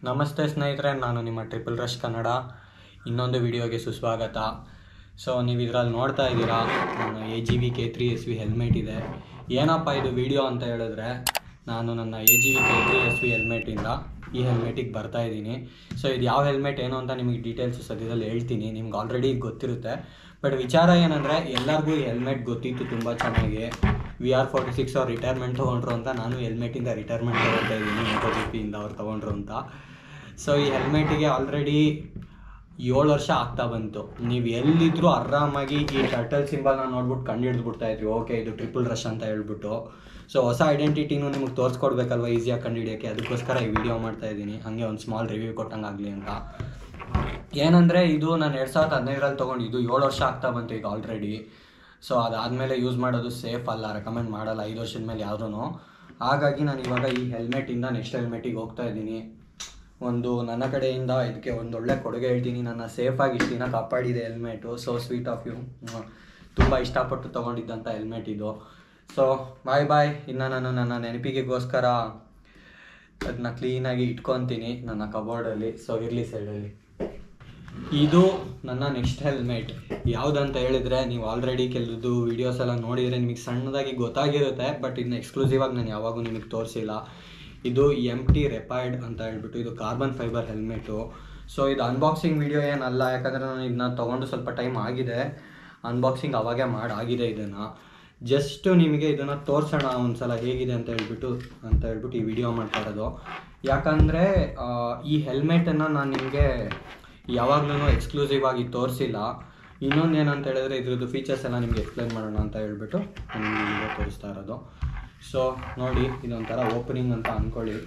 ನಮಸ್ತೆ ಸ್ನೇಹಿತರೆ ನಾನು ನಿಮ್ಮ ಟ್ರಿಪಲ್ ರಶ್ ಕನ್ನಡ ಇನ್ನೊಂದು ವಿಡಿಯೋಗೆ ಸುಸ್ವಾಗತ ಸೊ ನೀವು ಇದರಲ್ಲಿ ನೋಡ್ತಾ ಇದ್ದೀರಾ ನನ್ನ A G V K three S V helmet ಇದೆ ಏನಪ್ಪ ಇದು ವಿಡಿಯೋ ಅಂತ ಹೇಳಿದ್ರೆ ನಾನು ನನ್ನ A G V K three S V ಹೆಲ್ಮೆಟಿಂದ ಈ ಹೆಲ್ಮೆಟಿಗೆ ಬರ್ತಾ ಇದ್ದೀನಿ ಸೊ ಇದು ಯಾವ ಹೆಲ್ಮೆಟ್ ಏನು ಅಂತ ನಿಮಗೆ ಡೀಟೇಲ್ಸ್ ಸದ್ಯದಲ್ಲಿ ಹೇಳ್ತೀನಿ ನಿಮ್ಗೆ ಆಲ್ರೆಡಿ ಗೊತ್ತಿರುತ್ತೆ ಬಟ್ ವಿಚಾರ ಏನಂದರೆ ಎಲ್ಲರಿಗೂ ಈ ಹೆಲ್ಮೆಟ್ ಗೊತ್ತಿತ್ತು ತುಂಬ ಚೆನ್ನಾಗಿ ವಿ ಆರ್ ಫೋರ್ಟಿ ಸಿಕ್ಸ್ ಅವ್ರು ರಿಟೈರ್ಮೆಂಟ್ ತೊಗೊಂಡ್ರು ಅಂತ ನಾನು ಹೆಲ್ಮೆಟಿಂದ ರಿಟೈರ್ಮೆಂಟ್ ತೊಗೊಳ್ತಾ ಇದ್ದೀನಿ ಮೋಟೋ ಜಿ ಪಿಯಿಂದ ಅವ್ರು ತೊಗೊಂಡ್ರು ಅಂತ ಸೊ ಈ ಹೆಲ್ಮೆಟಿಗೆ ಆಲ್ರೆಡಿ ಏಳು ವರ್ಷ ಆಗ್ತಾ ಬಂತು ನೀವು ಎಲ್ಲಿದ್ರೂ ಆರಾಮಾಗಿ ಈ ಟರ್ಟಲ್ ಸಿಂಬಲ್ನ ನೋಡ್ಬಿಟ್ಟು ಕಂಡು ಹಿಡಿದ್ಬಿಡ್ತಾ ಇದ್ರಿ ಓಕೆ ಇದು ಟ್ರಿಪಲ್ ರಶ್ ಅಂತ ಹೇಳ್ಬಿಟ್ಟು ಸೊ ಹೊಸ ಐಡೆಂಟಿಟಿನೂ ನಿಮಗೆ ತೋರಿಸ್ಕೊಡ್ಬೇಕಲ್ವ ಈಸಿಯಾಗಿ ಕಂಡು ಹಿಡಿಯೋಕ್ಕೆ ಅದಕ್ಕೋಸ್ಕರ ಈ ವಿಡಿಯೋ ಮಾಡ್ತಾ ಇದ್ದೀನಿ ಹಾಗೆ ಒಂದು ಸ್ಮಾಲ್ ರಿವ್ಯೂ ಕೊಟ್ಟಂಗಾಗಲಿ ಅಂತ ಏನಂದರೆ ಇದು ನಾನು ಎರಡು ಸಾವಿರದ ಹದಿನೈದರಲ್ಲಿ ತೊಗೊಂಡಿದ್ದು ಏಳು ವರ್ಷ ಆಗ್ತಾ ಬಂತು ಈಗ ಆಲ್ರೆಡಿ ಸೊ ಅದಾದಮೇಲೆ ಯೂಸ್ ಮಾಡೋದು ಸೇಫ್ ಅಲ್ಲ ರೆಕಮೆಂಡ್ ಮಾಡಲ್ಲ ಐದು ವರ್ಷದ ಮೇಲೆ ಯಾವುದೂ ಹಾಗಾಗಿ ನಾನು ಇವಾಗ ಈ ಹೆಲ್ಮೆಟಿಂದ ನೆಕ್ಸ್ಟ್ ಹೆಲ್ಮೆಟಿಗೆ ಹೋಗ್ತಾ ಇದ್ದೀನಿ ಒಂದು ನನ್ನ ಕಡೆಯಿಂದ ಇದಕ್ಕೆ ಒಂದು ಒಳ್ಳೆ ಕೊಡುಗೆ ಹೇಳ್ತೀನಿ ನನ್ನ ಸೇಫಾಗಿ ಇಷ್ಟು ದಿನ ಕಾಪಾಡಿದೆ helmet so sweet of you ತುಂಬ ಇಷ್ಟಪಟ್ಟು ತೊಗೊಂಡಿದ್ದಂಥ ಹೆಲ್ಮೆಟ್ ಇದು ಸೊ ಬಾಯ್ ಬಾಯ್ ಇನ್ನು ನಾನು ನನ್ನ ನೆನಪಿಗೆಗೋಸ್ಕರ ಅದನ್ನ ಕ್ಲೀನಾಗಿ ಇಟ್ಕೊತೀನಿ ನನ್ನ ಕಬೋರ್ಡಲ್ಲಿ ಸೊ ಇರಲಿ ಸೈಡಲ್ಲಿ ಇದು ನನ್ನ ನೆಕ್ಸ್ಟ್ ಹೆಲ್ಮೆಟ್ ಯಾವುದಂತ ಹೇಳಿದ್ರೆ ನೀವು ಆಲ್ರೆಡಿ ಕೆಲದ್ದು ವೀಡಿಯೋಸ್ ಎಲ್ಲ ನೋಡಿದರೆ ನಿಮಗೆ ಸಣ್ಣದಾಗಿ ಗೊತ್ತಾಗಿರುತ್ತೆ ಬಟ್ ಇದನ್ನ ಎಕ್ಸ್ಕ್ಲೂಸಿವ್ ಆಗಿ ನಾನು ಯಾವಾಗೂ ನಿಮಗೆ ತೋರಿಸಿಲ್ಲ ಇದು ಎಮ್ ಟಿ ರೆಪೈರ್ಡ್ ಅಂತ ಹೇಳ್ಬಿಟ್ಟು ಇದು ಕಾರ್ಬನ್ ಫೈಬರ್ ಹೆಲ್ಮೆಟು ಸೊ ಇದು ಅನ್ಬಾಕ್ಸಿಂಗ್ ವಿಡಿಯೋ ಏನಲ್ಲ ಯಾಕಂದರೆ ನಾನು ಇದನ್ನ ತೊಗೊಂಡು ಸ್ವಲ್ಪ ಟೈಮ್ ಆಗಿದೆ ಅನ್ಬಾಕ್ಸಿಂಗ್ ಅವಾಗೇ ಮಾಡಾಗಿದೆ ಇದನ್ನು ಜಸ್ಟ್ ನಿಮಗೆ ಇದನ್ನು ತೋರಿಸೋಣ ಒಂದ್ಸಲ ಹೇಗಿದೆ ಅಂತ ಹೇಳ್ಬಿಟ್ಟು ಅಂತ ಹೇಳ್ಬಿಟ್ಟು ಈ ವಿಡಿಯೋ ಮಾಡ್ತಾ ಇರೋದು ಯಾಕಂದರೆ ಈ ಹೆಲ್ಮೆಟನ್ನು ನಾನು ನಿಮಗೆ ಯಾವಾಗಲೂ ಎಕ್ಸ್ಕ್ಲೂಸಿವ್ ಆಗಿ ತೋರಿಸಿಲ್ಲ ಇನ್ನೊಂದು ಏನಂತ ಹೇಳಿದ್ರೆ ಇದ್ರದ್ದು ಫೀಚರ್ಸ್ ಎಲ್ಲ ನಿಮಗೆ ಎಕ್ಸ್ಪ್ಲೈನ್ ಮಾಡೋಣ ಅಂತ ಹೇಳ್ಬಿಟ್ಟು ನಾನು ನಿಮಗೆ ವಿಡಿಯೋ ತೋರಿಸ್ತಾ ಇರೋದು ಸೊ ನೋಡಿ ಇದೊಂಥರ ಓಪನಿಂಗ್ ಅಂತ ಅಂದ್ಕೊಳ್ಳಿ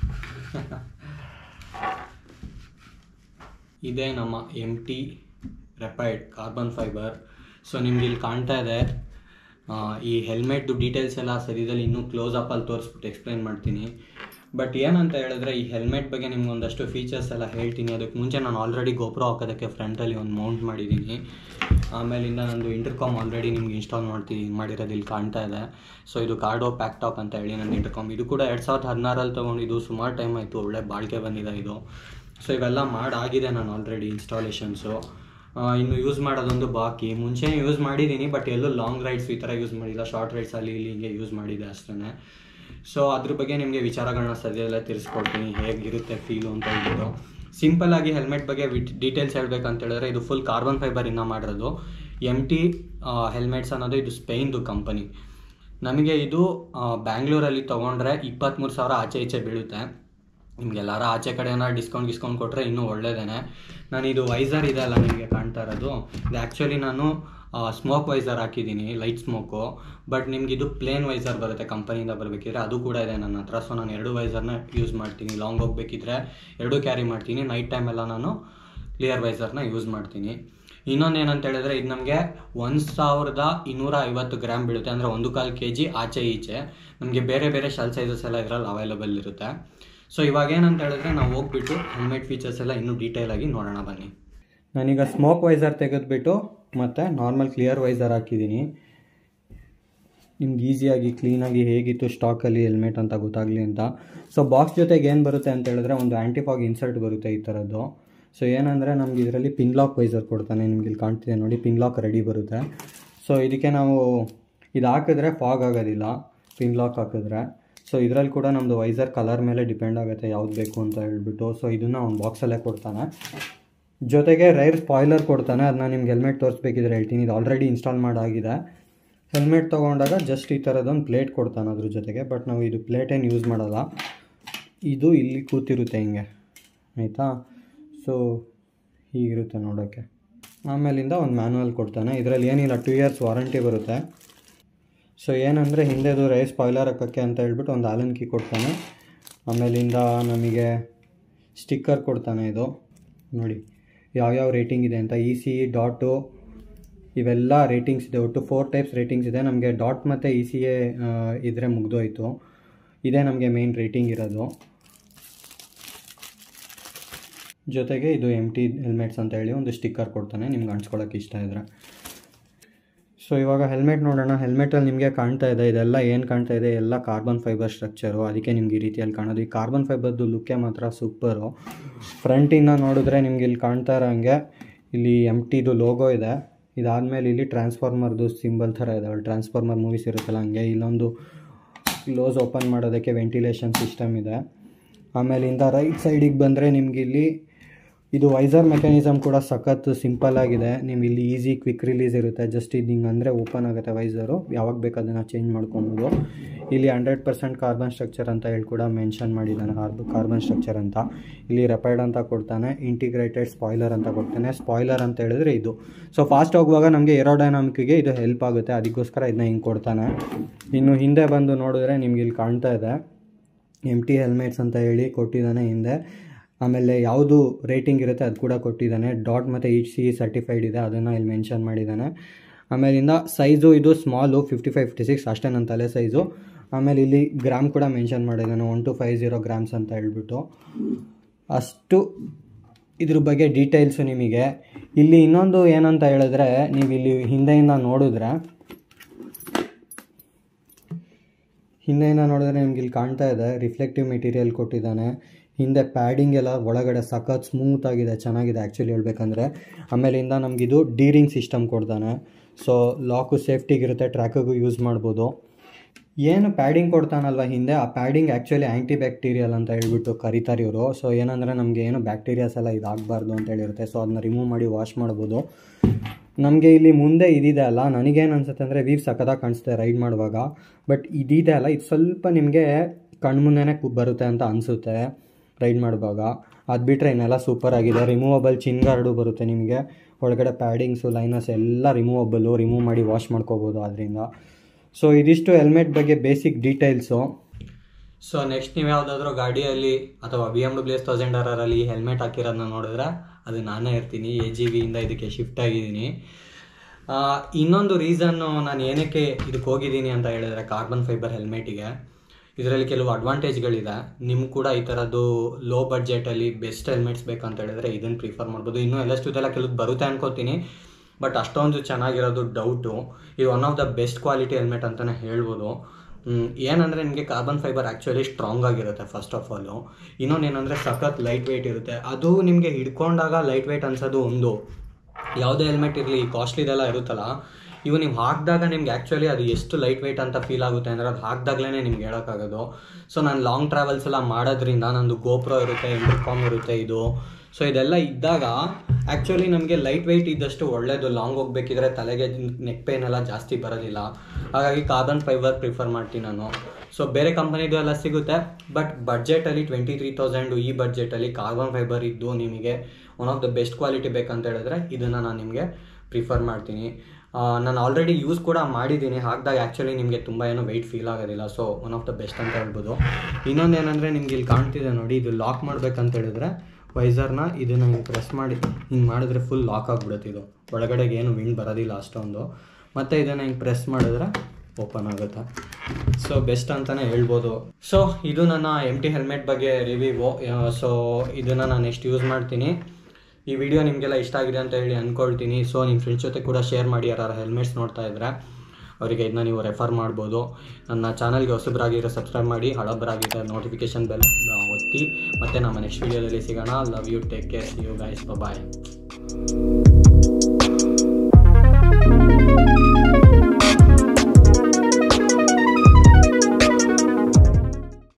ಇದೇ ನಮ್ಮ M T rapid carbon fibre so ನಿಮ್ಗೆ ಇಲ್ಲಿ ಕಾಣ್ತಾ ಇದೆ ಆ, ಈ ಹೆಲ್ಮೆಟ್ದು ಡೀಟೇಲ್ಸ್ ಎಲ್ಲ ಸದ್ಯದಲ್ಲಿ ಇನ್ನೂ ಕ್ಲೋಸ್ ಅಪ್ಪಲ್ಲಿ ತೋರಿಸ್ಬಿಟ್ಟು ಎಕ್ಸ್ಪ್ಲೈನ್ ಮಾಡ್ತೀನಿ ಬಟ್ ಏನಂತ ಹೇಳಿದ್ರೆ ಈ ಹೆಲ್ಮೆಟ್ ಬಗ್ಗೆ ನಿಮ್ಗೆ ಒಂದಷ್ಟು ಫೀಚರ್ಸ್ ಎಲ್ಲ ಹೇಳ್ತೀನಿ ಅದಕ್ಕೆ ಮುಂಚೆ ನಾನು ಆಲ್ರೆಡಿ ಗೋಪ್ರೋ ಹಾಕೋದಕ್ಕೆ ಫ್ರಂಟಲ್ಲಿ ಒಂದು ಮೌಂಟ್ ಮಾಡಿದ್ದೀನಿ ಆಮೇಲಿಂದ ನಂದು ಇಂಟರ್ಕಾಮ್ ಆಲ್ರೆಡಿ ನಿಮ್ಗೆ ಇನ್ಸ್ಟಾಲ್ ಮಾಡ್ತೀನಿ ಮಾಡಿರೋದು ಇಲ್ಲಿ ಕಾಣ್ತಾ ಇದೆ ಸೊ ಇದು ಕಾರ್ಡೋ ಪ್ಯಾಕ್ಟಾಪ್ ಅಂತ ಹೇಳಿ ನನ್ನ ಇಂಟರ್ಕಾಮ್ ಇದು ಕೂಡ ಎರಡು ಸಾವಿರದ ಹದಿನಾರಲ್ಲಿ ತೊಗೊಂಡಿದ್ದು ಸುಮಾರು ಟೈಮ್ ಆಯಿತು ಒಳ್ಳೆ ಬಾಳಿಕೆ ಬಂದಿದೆ ಇದು ಸೊ ಇವೆಲ್ಲ ಮಾಡಾಗಿದೆ ನಾನು ಆಲ್ರೆಡಿ ಇನ್ಸ್ಟಾಲೇಷನ್ಸು ಇನ್ನು ಯೂಸ್ ಮಾಡೋದೊಂದು ಬಾಕಿ ಮುಂಚೆ ಯೂಸ್ ಮಾಡಿದ್ದೀನಿ ಬಟ್ ಎಲ್ಲೂ ಲಾಂಗ್ ರೈಡ್ಸ್ ಈ ಥರ ಯೂಸ್ ಮಾಡಿಲ್ಲ ಶಾರ್ಟ್ ರೈಡ್ಸಲ್ಲಿ ಇಲ್ಲಿ ಹಿಂಗೆ ಯೂಸ್ ಮಾಡಿದೆ ಅಷ್ಟೇ ಸೊ ಅದ್ರ ಬಗ್ಗೆ ನಿಮಗೆ ವಿಚಾರಗಳನ್ನ ಸದ್ಯದಲ್ಲೇ ತಿಳಿಸ್ಕೊಡ್ತೀನಿ ಹೇಗಿರುತ್ತೆ ಫೀಲು ಅಂತ ಹೇಳ್ಬಿಟ್ಟು ಸಿಂಪಲ್ ಆಗಿ ಹೆಲ್ಮೆಟ್ ಬಗ್ಗೆ ಡೀಟೇಲ್ಸ್ ಹೇಳ್ಬೇಕಂತ ಹೇಳಿದ್ರೆ ಇದು ಫುಲ್ ಕಾರ್ಬನ್ ಫೈಬರಿಂದ ಮಾಡಿರೋದು ಎಮ್ ಟಿ ಹೆಲ್ಮೆಟ್ಸ್ ಅನ್ನೋದು ಇದು ಸ್ಪೇನ್ದು ಕಂಪನಿ ನಮಗೆ ಇದು ಬ್ಯಾಂಗ್ಳೂರಲ್ಲಿ ತೊಗೊಂಡ್ರೆ ಇಪ್ಪತ್ತ್ಮೂರು ಸಾವಿರ ಆಚೆ ಈಚೆ ಬೀಳುತ್ತೆ ನಿಮಗೆಲ್ಲರ ಆಚೆ ಕಡೆ ಏನಾರು ಡಿಸ್ಕೌಂಟ್ ಗಿಸ್ಕೌಂಟ್ ಕೊಟ್ಟರೆ ಇನ್ನೂ ಒಳ್ಳೇದೇನೆ ನಾನು ಇದು ವೈಸರ್ ಇದೆ ಅಲ್ಲ ನಿಮಗೆ ಕಾಣ್ತಾ ಇರೋದು ಇದು ಆ್ಯಕ್ಚುಲಿ ನಾನು ಸ್ಮೋಕ್ ವೈಸರ್ ಹಾಕಿದ್ದೀನಿ ಲೈಟ್ ಸ್ಮೋಕು ಬಟ್ ನಿಮ್ಗೆ ಇದು ಪ್ಲೇನ್ ವೈಸರ್ ಬರುತ್ತೆ ಕಂಪನಿಯಿಂದ ಬರಬೇಕಿದ್ರೆ ಅದು ಕೂಡ ಇದೆ ನನ್ನ ಹತ್ರ ಸೊ ನಾನು ಎರಡು ವೈಸರ್ನ ಯೂಸ್ ಮಾಡ್ತೀನಿ ಲಾಂಗ್ ಹೋಗ್ಬೇಕಿದ್ರೆ ಎರಡೂ ಕ್ಯಾರಿ ಮಾಡ್ತೀನಿ ನೈಟ್ ಟೈಮೆಲ್ಲ ನಾನು ಕ್ಲಿಯರ್ ವೈಸರ್ನ ಯೂಸ್ ಮಾಡ್ತೀನಿ ಇನ್ನೊಂದು ಏನಂತ ಹೇಳಿದ್ರೆ ಇದು ನಮಗೆ ಒಂದು ಸಾವಿರದ ಇನ್ನೂರ ಐವತ್ತು ಗ್ರಾಮ್ ಬೀಳುತ್ತೆ ಅಂದರೆ ಒಂದು ಕಾಲು ಕೆ ಜಿ ಆಚೆ ಈಚೆ ನಮಗೆ ಬೇರೆ ಬೇರೆ ಶೆಲ್ ಸೈಜಸ್ ಎಲ್ಲ ಇದರಲ್ಲಿ ಅವೈಲೇಬಲ್ ಇರುತ್ತೆ ಸೊ ಇವಾಗ ಏನಂತ ಹೇಳಿದ್ರೆ ನಾವು ಹೋಗ್ಬಿಟ್ಟು ಹೆಲ್ಮೆಟ್ ಫೀಚರ್ಸ್ ಎಲ್ಲ ಇನ್ನೂ ಡೀಟೇಲ್ ಆಗಿ ನೋಡೋಣ ಬನ್ನಿ ನಾನೀಗ ಸ್ಮೋಕ್ ವೈಸರ್ ತೆಗೆದ್ಬಿಟ್ಟು ಮತ್ತು ನಾರ್ಮಲ್ ಕ್ಲಿಯರ್ ವೈಸರ್ ಹಾಕಿದ್ದೀನಿ ನಿಮ್ಗೆ ಈಸಿಯಾಗಿ ಕ್ಲೀನಾಗಿ ಹೇಗಿತ್ತು ಸ್ಟಾಕಲ್ಲಿ ಹೆಲ್ಮೆಟ್ ಅಂತ ಗೊತ್ತಾಗಲಿ ಅಂತ ಸೊ ಬಾಕ್ಸ್ ಜೊತೆಗೆ ಏನು ಬರುತ್ತೆ ಅಂತ ಹೇಳಿದ್ರೆ ಒಂದು ಆ್ಯಂಟಿಫಾಗ್ ಇನ್ಸರ್ಟ್ ಬರುತ್ತೆ ಈ ಥರದ್ದು ಸೊ ಏನಂದರೆ ನಮ್ಗೆ ಇದರಲ್ಲಿ ಪಿನ್ ಲಾಕ್ ವೈಸರ್ ಕೊಡ್ತಾನೆ ನಿಮ್ಗೆ ಇಲ್ಲಿ ಕಾಣ್ತಿದೆ ನೋಡಿ ಪಿನ್ ಲಾಕ್ ರೆಡಿ ಬರುತ್ತೆ ಸೊ ಇದಕ್ಕೆ ನಾವು ಇದು ಹಾಕಿದ್ರೆ ಫಾಗ್ ಆಗೋದಿಲ್ಲ ಪಿನ್ ಲಾಕ್ ಹಾಕಿದ್ರೆ ಸೊ ಇದರಲ್ಲಿ ಕೂಡ ನಮ್ಮದು ವೈಸರ್ ಕಲರ್ ಮೇಲೆ ಡಿಪೆಂಡ್ ಆಗುತ್ತೆ ಯಾವ್ದು ಬೇಕು ಅಂತ ಹೇಳ್ಬಿಟ್ಟು ಸೊ ಇದನ್ನು ಅವ್ನು ಬಾಕ್ಸಲ್ಲೇ ಕೊಡ್ತಾನೆ ಜೊತೆಗೆ ರೈರ್ ಸ್ಪಾಯ್ಲರ್ ಕೊಡ್ತಾನೆ ಅದನ್ನ ನಿಮ್ಗೆ ಹೆಲ್ಮೆಟ್ ತೋರಿಸ್ಬೇಕಿದ್ರೆ ಹೇಳ್ತೀನಿ ಇದು ಆಲ್ರೆಡಿ ಇನ್ಸ್ಟಾಲ್ ಮಾಡಾಗಿದೆ ಹೆಲ್ಮೆಟ್ ತೊಗೊಂಡಾಗ ಜಸ್ಟ್ ಈ ಥರದೊಂದು ಪ್ಲೇಟ್ ಕೊಡ್ತಾನೆ ಅದ್ರ ಜೊತೆಗೆ ಬಟ್ ನಾವು ಇದು ಪ್ಲೇಟ್ ಏನು ಯೂಸ್ ಮಾಡಲ್ಲ ಇದು ಇಲ್ಲಿ ಕೂತಿರುತ್ತೆ ಹಿಂಗೆ ಆಯಿತಾ ಸೊ ಹೀಗಿರುತ್ತೆ ನೋಡೋಕ್ಕೆ ಆಮೇಲಿಂದ ಒಂದು ಮ್ಯಾನುವಲ್ ಕೊಡ್ತಾನೆ ಇದರಲ್ಲಿ ಏನಿಲ್ಲ ಟೂ ಇಯರ್ಸ್ ವಾರಂಟಿ ಬರುತ್ತೆ ಸೊ ಏನಂದರೆ ಹಿಂದೆದು ರೈಸ್ ಸ್ಪಾಯ್ಲರ್ ಹಾಕೋಕ್ಕೆ ಅಂತ ಹೇಳ್ಬಿಟ್ಟು ಒಂದು ಆಲನ್ ಕೀ ಕೊಡ್ತಾನೆ ಆಮೇಲಿಂದ ನಮಗೆ ಸ್ಟಿಕ್ಕರ್ ಕೊಡ್ತಾನೆ ಇದು ನೋಡಿ ಯಾವ್ಯಾವ ರೇಟಿಂಗ್ ಇದೆ ಅಂತ ಇ ಸಿ ಡಾಟು ಇವೆಲ್ಲ ರೇಟಿಂಗ್ಸ್ ಇದೆ ಒಟ್ಟು ಫೋರ್ ಟೈಪ್ಸ್ ರೇಟಿಂಗ್ಸ್ ಇದೆ ನಮಗೆ ಡಾಟ್ ಮತ್ತು ಇ ಸಿ ಎ ಇದ್ರೆ ಮುಗ್ದೋಯ್ತು ಇದೇ ನಮಗೆ ಮೇನ್ ರೇಟಿಂಗ್ ಇರೋದು ಜೊತೆಗೆ ಇದು ಎಮ್ ಟಿ ಹೆಲ್ಮೆಟ್ಸ್ ಅಂತ ಹೇಳಿ ಒಂದು ಸ್ಟಿಕ್ಕರ್ ಕೊಡ್ತಾನೆ ನಿಮ್ಗೆ ಅಂಟ್ಸ್ಕೊಳ್ಳೋಕೆ ಇಷ್ಟ ಇದ್ರೆ ಸೊ ಇವಾಗ ಹೆಲ್ಮೆಟ್ ನೋಡೋಣ ಹೆಲ್ಮೆಟಲ್ಲಿ ನಿಮಗೆ ಕಾಣ್ತಾ ಇದೆ ಇದೆಲ್ಲ ಏನು ಕಾಣ್ತಾ ಇದೆ ಎಲ್ಲ ಕಾರ್ಬನ್ ಫೈಬರ್ ಸ್ಟ್ರಕ್ಚರು ಅದಕ್ಕೆ ನಿಮ್ಗೆ ಈ ರೀತಿಯಲ್ಲಿ ಕಾಣೋದು ಈ ಕಾರ್ಬನ್ ಫೈಬರ್ದು ಲುಕ್ಕೇ ಮಾತ್ರ ಸೂಪರು ಫ್ರಂಟಿಂದ ನೋಡಿದ್ರೆ ನಿಮ್ಗೆ ಇಲ್ಲಿ ಕಾಣ್ತಾ ಇರೋಂಗೆ ಇಲ್ಲಿ ಎಮ್ ಟಿದು ಲೋಗೋ ಇದೆ ಇದಾದಮೇಲೆ ಇಲ್ಲಿ ಟ್ರಾನ್ಸ್ಫಾರ್ಮರ್ದು ಸಿಂಬಲ್ ಥರ ಇದೆ ಟ್ರಾನ್ಸ್ಫಾರ್ಮರ್ ಮೂವೀಸ್ ಇರುತ್ತಲ್ಲ ಹಂಗೆ ಇಲ್ಲೊಂದು ಕ್ಲೋಸ್ ಓಪನ್ ಮಾಡೋದಕ್ಕೆ ವೆಂಟಿಲೇಷನ್ ಸಿಸ್ಟಮ್ ಇದೆ ಆಮೇಲಿಂದ ರೈಟ್ ಸೈಡಿಗೆ ಬಂದರೆ ನಿಮ್ಗೆ ಇಲ್ಲಿ ಇದು ವೈಸರ್ ಮೆಕ್ಯಾನಿಸಮ್ ಕೂಡ ಸಖತ್ ಸಿಂಪಲ್ ಆಗಿದೆ ನಿಮ್ಗೆ ಇಲ್ಲಿ ಈಸಿ ಕ್ವಿಕ್ ರಿಲೀಸ್ ಇರುತ್ತೆ ಜಸ್ಟ್ ಇದು ಹಿಂಗೆ ಅಂದರೆ ಓಪನ್ ಆಗುತ್ತೆ ವೈಸರು ಯಾವಾಗ ಬೇಕು ಅದನ್ನು ಚೇಂಜ್ ಮಾಡ್ಕೊಬೋದು ಇಲ್ಲಿ ಹಂಡ್ರೆಡ್ ಪರ್ಸೆಂಟ್ ಕಾರ್ಬನ್ ಸ್ಟ್ರಕ್ಚರ್ ಅಂತ ಹೇಳಿ ಕೂಡ ಮೆನ್ಷನ್ ಮಾಡಿದ್ದಾನೆ ಕಾರ್ಬನ್ ಸ್ಟ್ರಕ್ಚರ್ ಅಂತ ಇಲ್ಲಿ ರೆಪೈಡ್ ಅಂತ ಕೊಡ್ತಾನೆ ಇಂಟಿಗ್ರೇಟೆಡ್ ಸ್ಪಾಯ್ಲರ್ ಅಂತ ಕೊಡ್ತಾನೆ ಸ್ಪಾಯ್ಲರ್ ಅಂತ ಹೇಳಿದ್ರೆ ಇದು ಸೊ ಫಾಸ್ಟ್ ಹೋಗುವಾಗ ನಮಗೆ ಏರೋಡೈನಾಮಿಕ್ಗೆ ಇದು ಹೆಲ್ಪ್ ಆಗುತ್ತೆ ಅದಕ್ಕೋಸ್ಕರ ಇದನ್ನ ಹಿಂಗೆ ಕೊಡ್ತಾನೆ ಇನ್ನು ಹಿಂದೆ ಬಂದು ನೋಡಿದ್ರೆ ನಿಮ್ಗೆ ಇಲ್ಲಿ ಕಾಣ್ತಾ ಇದೆ ಎಮ್ ಟಿ ಹೆಲ್ಮೆಟ್ಸ್ ಅಂತ ಹೇಳಿ ಕೊಟ್ಟಿದ್ದಾನೆ ಹಿಂದೆ ಆಮೇಲೆ ಯಾವುದು ರೇಟಿಂಗ್ ಇರುತ್ತೆ ಅದು ಕೂಡ ಕೊಟ್ಟಿದ್ದಾನೆ ಡಾಟ್ ಮತ್ತು ಇಚ್ ಸಿ ಸರ್ಟಿಫೈಡ್ ಇದೆ ಅದನ್ನು ಇಲ್ಲಿ ಮೆನ್ಷನ್ ಮಾಡಿದ್ದಾನೆ ಆಮೇಲಿಂದ ಸೈಜು ಇದು small fifty five fifty six ಅಷ್ಟೇ ನನ್ನ ತಲೆ ಸೈಜು ಆಮೇಲೆ ಇಲ್ಲಿ ಗ್ರಾಮ್ ಕೂಡ ಮೆನ್ಷನ್ ಮಾಡಿದ್ದಾನೆ one two five zero grams ಅಂತ ಹೇಳ್ಬಿಟ್ಟು ಅಷ್ಟು ಇದ್ರ ಬಗ್ಗೆ ಡೀಟೇಲ್ಸು ನಿಮಗೆ ಇಲ್ಲಿ ಇನ್ನೊಂದು ಏನಂತ ಹೇಳಿದ್ರೆ ನೀವು ಇಲ್ಲಿ ಹಿಂದೆಯಿಂದ ನೋಡಿದ್ರೆ ಹಿಂದೆಯಿಂದ ನೋಡಿದ್ರೆ ನಿಮ್ಗೆ ಇಲ್ಲಿ ಕಾಣ್ತಾ ಇದೆ ರಿಫ್ಲೆಕ್ಟಿವ್ ಮೆಟೀರಿಯಲ್ ಕೊಟ್ಟಿದ್ದಾನೆ ಹಿಂದೆ ಪ್ಯಾಡಿಂಗ್ ಎಲ್ಲ ಒಳಗಡೆ ಸಖತ್ ಸ್ಮೂತ್ ಆಗಿದೆ ಚೆನ್ನಾಗಿದೆ ಆ್ಯಕ್ಚುಲಿ ಹೇಳ್ಬೇಕಂದ್ರೆ ಆಮೇಲಿಂದ ನಮಗಿದು ಡೀರಿಂಗ್ ಸಿಸ್ಟಮ್ ಕೊಡ್ತಾನೆ ಸೊ ಲಾಕು ಸೇಫ್ಟಿಗಿರುತ್ತೆ ಟ್ರ್ಯಾಕಿಗೂ ಯೂಸ್ ಮಾಡ್ಬೋದು ಏನು ಪ್ಯಾಡಿಂಗ್ ಕೊಡ್ತಾನಲ್ವ ಹಿಂದೆ ಆ ಪ್ಯಾಡಿಂಗ್ ಆ್ಯಕ್ಚುಲಿ ಆ್ಯಂಟಿ ಬ್ಯಾಕ್ಟೀರಿಯಲ್ ಅಂತ ಹೇಳ್ಬಿಟ್ಟು ಕರೀತಾರೆ ಇವರು ಸೊ ಏನಂದರೆ ನಮಗೆ ಏನು ಬ್ಯಾಕ್ಟೀರಿಯಾಸ್ ಎಲ್ಲ ಇದಾಗಬಾರ್ದು ಅಂತ ಹೇಳಿರುತ್ತೆ ಸೊ ಅದನ್ನ ರಿಮೂವ್ ಮಾಡಿ ವಾಶ್ ಮಾಡ್ಬೋದು ನಮಗೆ ಇಲ್ಲಿ ಮುಂದೆ ಇದಿದೆ ಅಲ್ಲ ನನಗೇನು ಅನ್ಸುತ್ತೆ ಅಂದರೆ ವೀವ್ ಸಖತ್ತಾಗಿ ಕಾಣಿಸುತ್ತೆ ರೈಡ್ ಮಾಡುವಾಗ ಬಟ್ ಇದಿದೆ ಅಲ್ಲ ಇದು ಸ್ವಲ್ಪ ನಿಮಗೆ ಕಣ್ಮುಂದೆನೇ ಕು ಬರುತ್ತೆ ಅಂತ ಅನಿಸುತ್ತೆ ರೈಡ್ ಮಾಡುವಾಗ ಅದು ಬಿಟ್ಟರೆ ಇನ್ನೆಲ್ಲ ಸೂಪರ್ ಆಗಿದೆ ರಿಮೂವಬಲ್ ಚಿನ್ ಗಾರ್ಡು ಬರುತ್ತೆ ನಿಮಗೆ ಒಳಗಡೆ ಪ್ಯಾಡಿಂಗ್ಸು ಲೈನರ್ಸ್ ಎಲ್ಲ ರಿಮೂವಬಲ್ಲು ರಿಮೂವ್ ಮಾಡಿ ವಾಶ್ ಮಾಡ್ಕೋಬೋದು ಅದರಿಂದ ಸೊ ಇದಿಷ್ಟು ಹೆಲ್ಮೆಟ್ ಬಗ್ಗೆ ಬೇಸಿಕ್ ಡೀಟೇಲ್ಸು ಸೊ ನೆಕ್ಸ್ಟ್ ನೀವು ಯಾವುದಾದ್ರೂ ಗಾಡಿಯಲ್ಲಿ ಅಥವಾ B M W S thousand ಆರಲ್ಲಿ ಹೆಲ್ಮೆಟ್ ಹಾಕಿರೋದನ್ನ ನೋಡಿದ್ರೆ ಅದು ನಾನೇ ಇರ್ತೀನಿ ಎ ಜಿ ವಿಯಿಂದ ಇದಕ್ಕೆ ಶಿಫ್ಟ್ ಆಗಿದ್ದೀನಿ ಆ, ಇನ್ನೊಂದು ರೀಸನ್ನು ನಾನು ಏನಕ್ಕೆ ಇದಕ್ಕೆ ಹೋಗಿದ್ದೀನಿ ಅಂತ ಹೇಳಿದ್ರೆ ಕಾರ್ಬನ್ ಫೈಬರ್ ಹೆಲ್ಮೆಟಿಗೆ ಇದರಲ್ಲಿ ಕೆಲವು ಅಡ್ವಾಂಟೇಜ್ಗಳಿದೆ ನಿಮ್ಗೆ ಕೂಡ ಈ ಥರದ್ದು ಲೋ ಬಡ್ಜೆಟಲ್ಲಿ ಬೆಸ್ಟ್ ಹೆಲ್ಮೆಟ್ಸ್ ಬೇಕಂತ ಹೇಳಿದ್ರೆ ಇದನ್ನು ಪ್ರಿಫರ್ ಮಾಡ್ಬೋದು ಇನ್ನೂ ಎಲ್ಲಷ್ಟು ಇದೆಲ್ಲ ಕೆಲವು ಬರುತ್ತೆ ಅನ್ಕೋತೀನಿ ಬಟ್ ಅಷ್ಟೊಂದು ಚೆನ್ನಾಗಿರೋದು ಡೌಟು ಇದು one of the best quality helmet ಅಂತಲೇ ಹೇಳ್ಬೋದು ಹ್ಮ್, ಏನಂದರೆ ನಿಮಗೆ ಕಾರ್ಬನ್ ಫೈಬರ್ ಆ್ಯಕ್ಚುಲಿ ಸ್ಟ್ರಾಂಗ್ ಆಗಿರುತ್ತೆ ಫಸ್ಟ್ ಆಫ್ ಆಲು ಇನ್ನೊಂದು ಏನಂದರೆ ಸಖತ್ ಲೈಟ್ ವೆಯ್ಟ್ ಇರುತ್ತೆ ಅದು ನಿಮಗೆ ಹಿಡ್ಕೊಂಡಾಗ ಲೈಟ್ ವೆಯ್ಟ್ ಅನ್ಸೋದು ಒಂದು ಯಾವುದೇ ಹೆಲ್ಮೆಟ್ ಇರಲಿ ಕಾಸ್ಟ್ಲಿದೆಲ್ಲ ಇರುತ್ತಲ್ಲ ಇವು ನೀವು ಹಾಕಿದಾಗ ನಿಮ್ಗೆ ಆ್ಯಕ್ಚುಲಿ ಅದು ಎಷ್ಟು ಲೈಟ್ ವೆಯ್ಟ್ ಅಂತ ಫೀಲ್ ಆಗುತ್ತೆ ಅಂದರೆ ಅದು ಹಾಕಿದಾಗಲೇ ನಿಮ್ಗೆ ಹೇಳೋಕ್ಕಾಗೋದು ಸೊ ನಾನು ಲಾಂಗ್ ಟ್ರಾವೆಲ್ಸ್ ಎಲ್ಲ ಮಾಡೋದ್ರಿಂದ ನಂದು ಗೋಪ್ರೋ ಇರುತ್ತೆ ಇಂಟರ್ಕಾಮ್ ಇರುತ್ತೆ ಇದು ಸೊ ಇದೆಲ್ಲ ಇದ್ದಾಗ ಆ್ಯಕ್ಚುಲಿ ನಮಗೆ ಲೈಟ್ ವೆಯ್ಟ್ ಇದ್ದಷ್ಟು ಒಳ್ಳೆಯದು ಲಾಂಗ್ ಹೋಗ್ಬೇಕಿದ್ರೆ ತಲೆಗೆ ನೆಕ್ ಪೇನ್ ಎಲ್ಲ ಜಾಸ್ತಿ ಬರೋದಿಲ್ಲ ಹಾಗಾಗಿ ಕಾರ್ಬನ್ ಫೈಬರ್ ಪ್ರಿಫರ್ ಮಾಡ್ತೀನಿ ನಾನು ಸೊ ಬೇರೆ ಕಂಪನಿದು ಎಲ್ಲ ಸಿಗುತ್ತೆ ಬಟ್ ಬಡ್ಜೆಟಲ್ಲಿ ಟ್ವೆಂಟಿ ತ್ರೀ ತೌಸಂಡು ಈ ಬಡ್ಜೆಟಲ್ಲಿ ಕಾರ್ಬನ್ ಫೈಬರ್ ಇದ್ದು ನಿಮಗೆ one of the best quality ಬೇಕಂತ ಹೇಳಿದ್ರೆ ಇದನ್ನು ನಾನು ನಿಮಗೆ ಪ್ರಿಫರ್ ಮಾಡ್ತೀನಿ ಆ, ನಾನು ಆಲ್ರೆಡಿ ಯೂಸ್ ಕೂಡ ಮಾಡಿದ್ದೀನಿ ಹಾಕಿದಾಗ ಆ್ಯಕ್ಚುಲಿ ನಿಮಗೆ ತುಂಬ ಏನೋ ವೆಯ್ಟ್ ಫೀಲ್ ಆಗೋದಿಲ್ಲ so one of the best ಅಂತ ಹೇಳ್ಬೋದು ಇನ್ನೊಂದು ಏನಂದರೆ ನಿಮ್ಗೆ ಇಲ್ಲಿ ಕಾಣ್ತಿದೆ ನೋಡಿ ಇದು ಲಾಕ್ ಮಾಡ್ಬೇಕಂತ ಹೇಳಿದ್ರೆ ವೈಸರ್ನ ಇದನ್ನು ಹಿಂಗೆ ಪ್ರೆಸ್ ಮಾಡಿ ಹಿಂಗೆ ಮಾಡಿದ್ರೆ ಫುಲ್ ಲಾಕ್ ಆಗಿಬಿಡುತ್ತೆ ಇದು ಒಳಗಡೆಗೆ ಏನು ವಿಂಡ್ ಬರೋದಿಲ್ಲ ಅಷ್ಟೊಂದು ಮತ್ತು ಇದನ್ನು ಹಿಂಗೆ ಪ್ರೆಸ್ ಮಾಡಿದ್ರೆ ಓಪನ್ ಆಗುತ್ತೆ ಸೊ ಬೆಸ್ಟ್ ಅಂತಲೇ ಹೇಳ್ಬೋದು ಸೊ ಇದು ನನ್ನ ಎಮ್ ಟಿ ಹೆಲ್ಮೆಟ್ ಬಗ್ಗೆ ರಿವ್ಯೂ ಸೊ ಇದನ್ನು ನಾನು ಎಷ್ಟು ಯೂಸ್ ಮಾಡ್ತೀನಿ ಈ ವಿಡಿಯೋ ನಿಮಗೆಲ್ಲ ಇಷ್ಟ ಆಗಿದೆ ಅಂತ ಹೇಳಿ ಅಂದ್ಕೊಳ್ತೀನಿ ಸೊ ನಿಮ್ಮ ಫ್ರೆಂಡ್ಸ್ ಜೊತೆ ಕೂಡ ಶೇರ್ ಮಾಡಿ ಯಾರು ಹೆಲ್ಮೆಟ್ಸ್ ನೋಡ್ತಾ ಇದ್ದರೆ ಅವರಿಗೆ ಇದನ್ನ ನೀವು ರೆಫರ್ ಮಾಡ್ಬೋದು ನನ್ನ ಚಾನಲ್ಗೆ ಹೊಸಬರಾಗಿರೋ ಸಬ್ಸ್ಕ್ರೈಬ್ ಮಾಡಿ ಹಳಬರಾಗಿರೋ ನೋಟಿಫಿಕೇಶನ್ ಬೆಲ್ ಒತ್ತಿ ಮತ್ತು ನಮ್ಮ ನೆಕ್ಸ್ಟ್ ವಿಡಿಯೋದಲ್ಲಿ ಸಿಗೋಣ love you take care see you guys bye